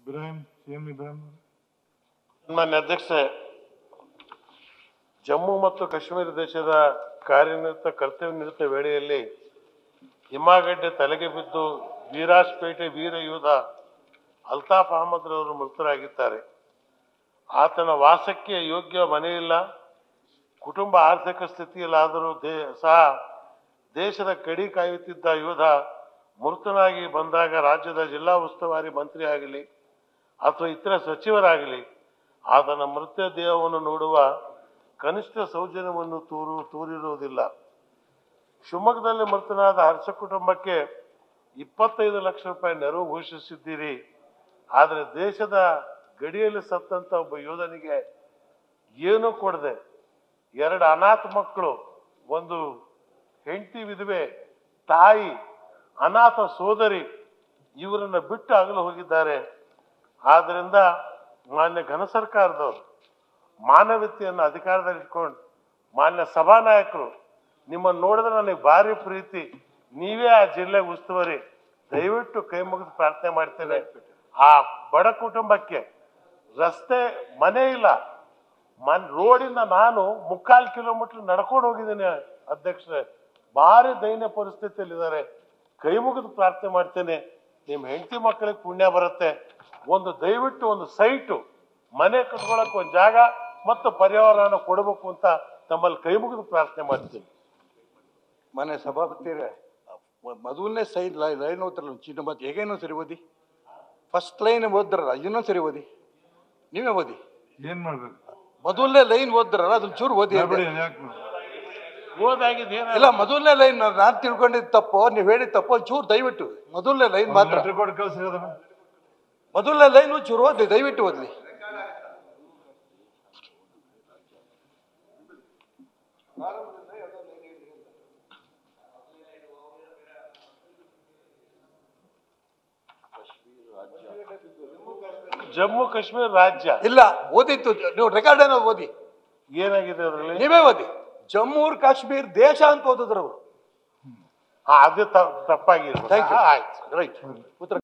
Ibrahim C M Ibrahim ಸನ್ಮಾನ್ಯ ಅಧ್ಯಕ್ಷೆ ಜಮ್ಮು ಮತ್ತು ಕಾಶ್ಮೀರ ದೇಶದ ಕಾರ್ಯನಿರತ ಕರ್ತವ್ಯ ನಿರತ ವೇಳೆಯಲ್ಲಿ ಹಿಮಾಗಡ್ಡೆ ತಲೆಗೆ ಬಿದ್ದು ವೀರಾಜ್ಪೇಟೆ ವೀರ ಯೋಧ ಅಲ್ತಾಫ್ ಅಹಮದ್ ರವರು ಮೃತರಾಗಿದ್ದಾರೆ ಆತನ ವಾಸಕ್ಕೆ ಯೋಗ್ಯ ಮನೆಯಿಲ್ಲ ಕುಟುಂಬ ಆರ್ಥಿಕ ಸ್ಥಿತಿಯಲ್ಲಾದರೂ ದೇ ಸಹ ದೇಶದ ಕಡಿ ಕಾಯುತ್ತಿದ್ದ ಯೋಧ ಮೃತನಾಗಿ ಬಂದಾಗ ರಾಜ್ಯದ ಜಿಲ್ಲಾ ಉಸ್ತುವಾರಿ ಮಂತ್ರಿ ಆಗಲಿ ಅಥವಾ ಇತರ ಸಚಿವರಾಗಲಿ ಆತನ ಮೃತದೇಹವನ್ನು ನೋಡುವ ಕನಿಷ್ಠ ಸೌಜನ್ಯವನ್ನು ತೂರು ತೂರಿರುವುದಿಲ್ಲ ಶಿವಮೊಗ್ಗದಲ್ಲಿ ಮೃತನಾದ ಹರ್ಷ ಕುಟುಂಬಕ್ಕೆ ಇಪ್ಪತ್ತೈದು ಲಕ್ಷ ರೂಪಾಯಿ ನೆರವು ಘೋಷಿಸಿದ್ದೀರಿ ಆದರೆ ದೇಶದ ಗಡಿಯಲ್ಲಿ ಸತ್ತಂತ ಒಬ್ಬ ಯೋಧನಿಗೆ ಏನೂ ಕೊಡದೆ ಎರಡು ಅನಾಥ ಮಕ್ಕಳು ಒಂದು ಹೆಂಡತಿ ವಿಧವೆ ತಾಯಿ ಅನಾಥ ಸೋದರಿ ಇವರನ್ನ ಬಿಟ್ಟು ಆಗಲು ಹೋಗಿದ್ದಾರೆ ಆದ್ದರಿಂದ ಮಾನ್ಯ ಘನ ಸರ್ಕಾರದವರು ಮಾನವೀಯತೆಯನ್ನು ಅಧಿಕಾರದಲ್ಲಿ ಇಟ್ಕೊಂಡು ಮಾನ್ಯ ಸಭಾನಾಯಕರು ನಿಮ್ಮನ್ನು ನೋಡಿದ್ರೆ ನನಗೆ ಭಾರಿ ಪ್ರೀತಿ ನೀವೇ ಆ ಜಿಲ್ಲೆ ಉಸ್ತುವಾರಿ ದಯವಿಟ್ಟು ಕೈ ಮುಗಿದು ಪ್ರಾರ್ಥನೆ ಮಾಡ್ತೇನೆ ಆ ಬಡ ಕುಟುಂಬಕ್ಕೆ ರಸ್ತೆ ಮನೆ ಇಲ್ಲ ಮನ್ ರೋಡಿಂದ ನಾನು ಮುಕ್ಕಾಲು ಕಿಲೋಮೀಟರ್ ನಡ್ಕೊಂಡು ಹೋಗಿದ್ದೀನಿ ಅಧ್ಯಕ್ಷರೇ ಭಾರಿ ದೈನ್ಯ ಪರಿಸ್ಥಿತಿಯಲ್ಲಿದ್ದಾರೆ ಕೈ ಮುಗಿದು ಪ್ರಾರ್ಥನೆ ಮಾಡ್ತೇನೆ ನಿಮ್ಮ ಹೆಂಡತಿ ಮಕ್ಕಳಿಗೆ ಪುಣ್ಯ ಬರುತ್ತೆ ಒಂದು ದಯವಿಟ್ಟು ಒಂದು ಸೈಟು ಮನೆ ಕಟ್ಕೊಳಕ್ಕೆ ಒಂದು ಜಾಗ ಮತ್ತು ಪರಿಹಾರನ ಕೊಡಬೇಕು ಅಂತ ತಮ್ಮಲ್ಲಿ ಕೈ ಮುಗಿದು ಪ್ರಾರ್ಥನೆ ಮಾಡ್ತೀನಿ ಮನೆ ಸಭಾಪತಿಯರೇ ಮ- ಮೊದಲನೇ ಸೈಡ್ ಲೈ ಲೈನ್ ಓದ್ತಾರಲ್ಲ ಚಿನ್ನ ಮತ್ತೆ ಹೇಗೇನೋ ಸರಿ ಓದಿ ಫಸ್ಟ್ ಲೈನ್ ಓದ್ರಲ್ಲ ಇನ್ನೊಂದು ಸರಿ ಓದಿ ನೀವೇ ಓದಿ ಏನ್ ಮಾಡ್ಬೇಕು ಮೊದಲನೇ ಲೈನ್ ಓದ್ರಲ್ಲ ಅದನ್ನ ಚೂರು ಓದಿ ಅಂದೆ. ಬಿಡಿ ಯಾಕೆ ಓದಾಗಿದೆ ಇಲ್ಲ ಮೊದಲನೇ ಲೈನ್ ನಾನು ತಿಳ್ಕೊಂಡಿದ್ದು ತಪ್ಪು ನೀವು ಹೇಳಿದ ತಪ್ಪು ಒಂದ್ ಚೂರು ದಯವಿಟ್ಟು ಮೊದಲನೇ ಲೈನ್ ಮಾತ್ರ ಲೆಟರ್ ಕೊಟ್ಟು ಕಳ್ಸಿರೋದ ಮೊದಲನೇ ಲೈನ್ ಚೂರು ಓದಿ ದಯವಿಟ್ಟು ಓದ್ಲಿ ಜಮ್ಮು ಕಾಶ್ಮೀರ ರಾಜ್ಯ ಇಲ್ಲ ಓದಿತ್ತು ನೀವು ರೆಕಾರ್ಡ್ ಏನೋ ಓದಿ ಏನಾಗಿದೆ ಅದರಲ್ಲಿ ನೀವೇ ಓದಿ ಜಮ್ಮು ಕಾಶ್ಮೀರ್ ದೇಶ ಅಂತ ಓದಿದ್ರು ಅವರು ಹಾ ಅದು ತ- ತಪ್ಪಾಗಿರ್ಬೋದು ಥ್ಯಾಂಕ್ ಯು ಹಾ, ಆಯ್ತು ರೈಟ್ ಉತ್ತರ